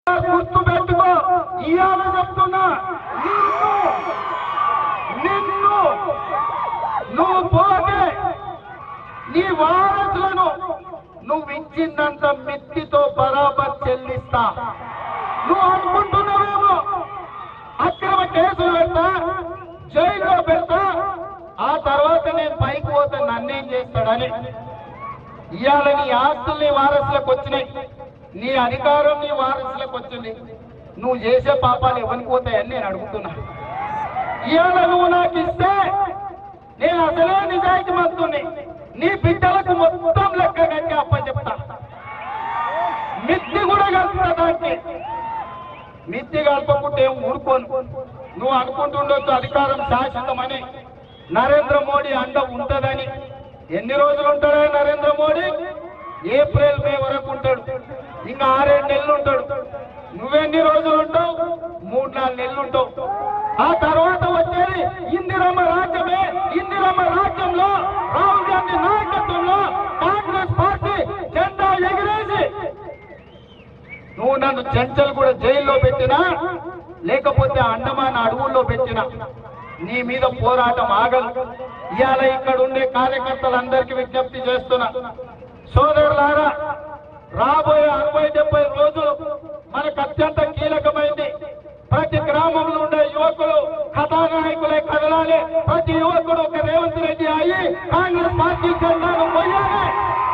గుర్తు పెట్టుకో ఇవాళ చెప్తున్నా నిన్ను నిన్ను నువ్వు పోతే నీ వారసులను నువ్వు ఇచ్చిందంత మిత్తితో బరాబర్ చెల్లిస్తా నువ్వు అనుకుంటున్నావేమో అక్రమ కేసులు పెడతా జైల్లో పెడతా ఆ తర్వాత నేను పైకి పోతే నన్నేం చేస్తాడని ఇవాళ నీ ఆస్తులు నీ వారసులకు వచ్చినాయి నీ అధికారం నీ వారసులకు వచ్చింది నువ్వు చేసే పాపాలు ఎవరికి పోతాయని నేను అడుగుతున్నా ఇవాళ నువ్వు నాకు ఇస్తే నేను అసలే నిజాయితీ మంతుని నీ బిడ్డలకు మొత్తం లెక్క కట్టి అప్ప చెప్తా మిత్తి కూడా కలుపుతా దానికి మిత్తి కలపకుంటే ఏం ఊరుకోను నువ్వు అనుకుంటుండొచ్చు అధికారం శాశ్వతమని నరేంద్ర మోడీ అండ ఉంటదని ఎన్ని రోజులు ఉంటాడా నరేంద్ర మోడీ ఏప్రిల్ మే వరకు ఉంటాడు ఇంకా ఆరేడు నెలలు ఉంటాడు నువ్వెన్ని రోజులు ఉంటావు మూడు నాలుగు నెలలు ఉంటావు ఆ తర్వాత వచ్చేది ఇందిరమ్మ రాజ్యమే ఇందిరమ్మ రాజ్యంలో రాహుల్ గాంధీ నాయకత్వంలో కాంగ్రెస్ పార్టీ జెండా ఎగిరేసి నువ్వు నన్ను చెంచలు కూడా జైల్లో పెట్టినా లేకపోతే అండమాన్ అడవుల్లో పెట్టినా నీ మీద పోరాటం ఆగదు ఇవాళ ఇక్కడ ఉండే కార్యకర్తలందరికీ విజ్ఞప్తి చేస్తున్నా సోదరులారా రాబోయే అరవై డెబ్బై రోజులు మనకు అత్యంత కీలకమైంది ప్రతి గ్రామంలో ఉండే యువకులు కథానాయకులే కదలాలి ప్రతి యువకుడు ఒక రేవంత్ రెడ్డి అయ్యి కాంగ్రెస్ పార్టీ జెండాను పోయాలి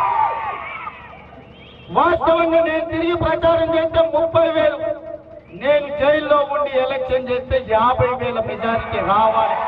వాస్తవంగా నేను తిరిగి ప్రచారం చేస్తే ముప్పై వేలు నేను జైల్లో ఉండి ఎలక్షన్ చేస్తే యాభై వేల మెజారిటీ రావాలి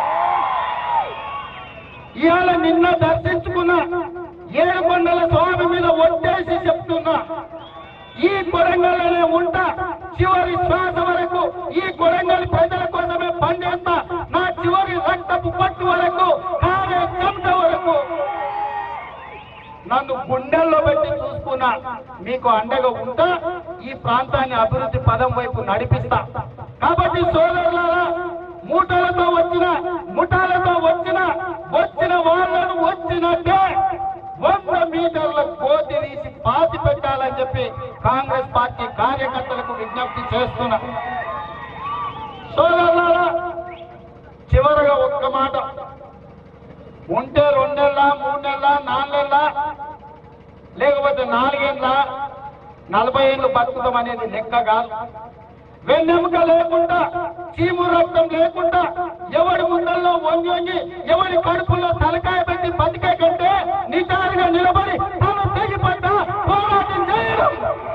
ఇవాళ నిన్న దర్శించుకున్న ఏడు కొండల స్వామి మీద ఒట్టేసి చెప్తున్నా ఈ కొడంగల్లోనే ఉంటా చివరి శ్వాస వరకు ఈ కొడంగల్ ప్రజల కోసమే పనిచేస్తా నా చివరి రక్తపు పట్టు వరకు కారే చెమట వరకు నన్ను గుండెల్లో పెట్టి చూసుకున్నా మీకు అండగా ఉంటా ఈ ప్రాంతాన్ని అభివృద్ధి పదం వైపు నడిపిస్తా కాబట్టి సోదరులారా మూటలతో వచ్చిన ముఠాలతో వచ్చిన వచ్చిన వాళ్ళను వచ్చినట్టే వంద మీటర్ల కోతి తీసి పాతి పెట్టాలని చెప్పి కాంగ్రెస్ పార్టీ కార్యకర్తలకు విజ్ఞప్తి చేస్తున్నా సోదరులారా చివరగా ఒక్క మాట ఉంటే రెండేళ్ళ మూడు నెలల నాలుగు నెలల లేకపోతే నాలుగేళ్ళ నలభై ఏళ్ళు బతుకుతాం అనేది లెక్క కాదు వెన్నెముక లేకుండా చీము రక్తం లేకుండా ఎవడి ముందల్లో వంగి వంగి ఎవడి కడుపులో తలకాయ పెట్టి బతికే కంటే నిటారుగా నిలబడి తాను తెగిపడ్డ పోరాటం చేయడం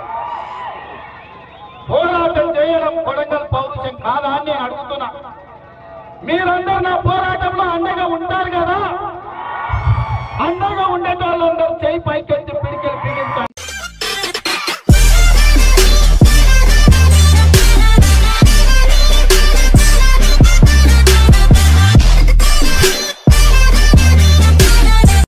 పోరాటం చేయడం కొడంగల్ పౌరుషం కాదా అని నేను అడుగుతున్నా మీరందరూ నా పోరాటంలో అండగా ఉంటారు కదా అండగా ఉండేటోళ్ళందరూ చేయి పైకి